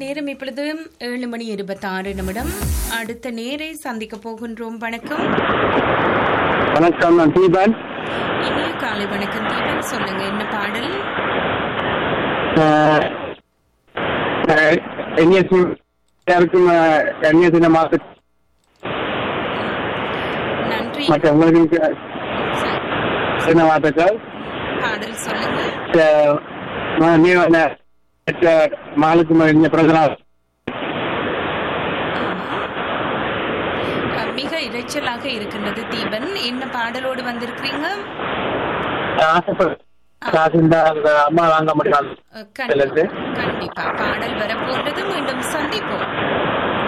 நேரம் இப்பொழுது ஏழு மணி இருபத்தாறு நிமிடம் அடுத்த நேரை சந்திக்க போகின்றோம் வணக்கம் வணக்கம் நான் தீபன் இனிய காலை வணக்கம் தீபன் சொல்லுங்க என்ன பாடல் என்எஸ்சி யாருக்கும் என்எஸ்சி மாச நன்றி மற்ற உங்களுக்கு சரி, சின்ன வார்த்தைகள் பாடல் சொல்லுங்க நீ மாலுக்கு இந்த பிரச்சனை அஹ், மிக இரைச்சலாக இருக்கின்றது தீபன் என்ன பாடலோடு வந்திருக்கிறீங்க ஆசைப்படுறேன் காசு இருந்தா அந்த அம்மா வாங்க முடியாது அஹ், கண்டிப்பா கண்டிப்பா பாடல் வரப்போன்றது மீண்டும் சந்திப்போம்